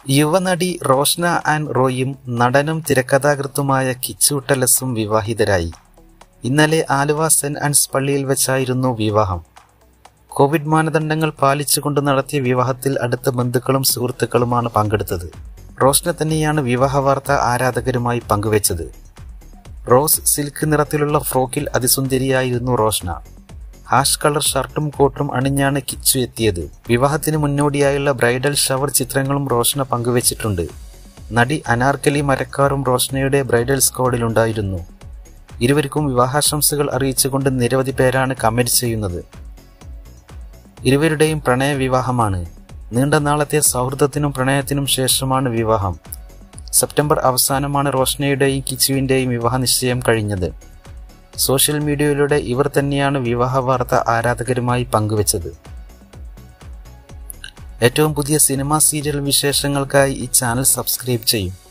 യുവനടി Roshna and റോയും നടനും തിരക്കഥാകൃത്തുമായ കിച്ചു ടെലസും വിവാഹിതരായി ഇന്നലെ Aluva saint ആൻഡ്സ് പള്ളിയിൽ വെച്ചായിരുന്നു വിവാഹം കോവിഡ് മാനദണ്ഡങ്ങൾ പാലിച്ചുകൊണ്ട് നടത്തിയ വിവാഹത്തിൽ അടുത്ത ബന്ധുക്കളും സുഹൃത്തുക്കളുമാണ് പങ്കെടുത്തത് റോഷ്ന തന്നെയാണ് വിവാഹ വാർത്ത ആരാധകരുമായി പങ്കുവച്ചത് റോസ് സിൽക്ക് നിറത്തിലുള്ള ഫ്രോക്കിൽ അതിസുന്ദരിയായിരുന്നു റോഷ്ന ഹാഷ് കളർ ഷർട്ടും കോട്ടും അണിഞ്ഞാണ് കിച്ചു എത്തിയത് വിവാഹത്തിന് മുന്നോടിയായുള്ള ബ്രൈഡൽ ഷവർ ചിത്രങ്ങളും റോഷ്ന പങ്കുവച്ചിട്ടുണ്ട് നടി അനാർക്കലി മരക്കാറും റോഷ്നയുടെ ബ്രൈഡൽ സ്ക്വാഡിലുണ്ടായിരുന്നു ഇരുവർക്കും വിവാഹാശംസകൾ അറിയിച്ചുകൊണ്ട് നിരവധി പേരാണ് കമന്റ് ചെയ്യുന്നത് ഇരുവരുടെയും പ്രണയ വിവാഹമാണ് നീണ്ട നാളത്തെ സൗഹൃദത്തിനും പ്രണയത്തിനും ശേഷമാണ് വിവാഹം സെപ്റ്റംബർ അവസാനമാണ് റോഷ്നയുടെയും കിച്ചുവിന്റെയും വിവാഹ നിശ്ചയം കഴിഞ്ഞത് സോഷ്യൽ മീഡിയയിലൂടെ ഇവർ തന്നെയാണ് വിവാഹ വാർത്ത ആരാധകരുമായി പങ്കുവച്ചത് ഏറ്റവും പുതിയ സിനിമാ സീരിയൽ വിശേഷങ്ങൾക്കായി ഈ ചാനൽ സബ്സ്ക്രൈബ് ചെയ്യും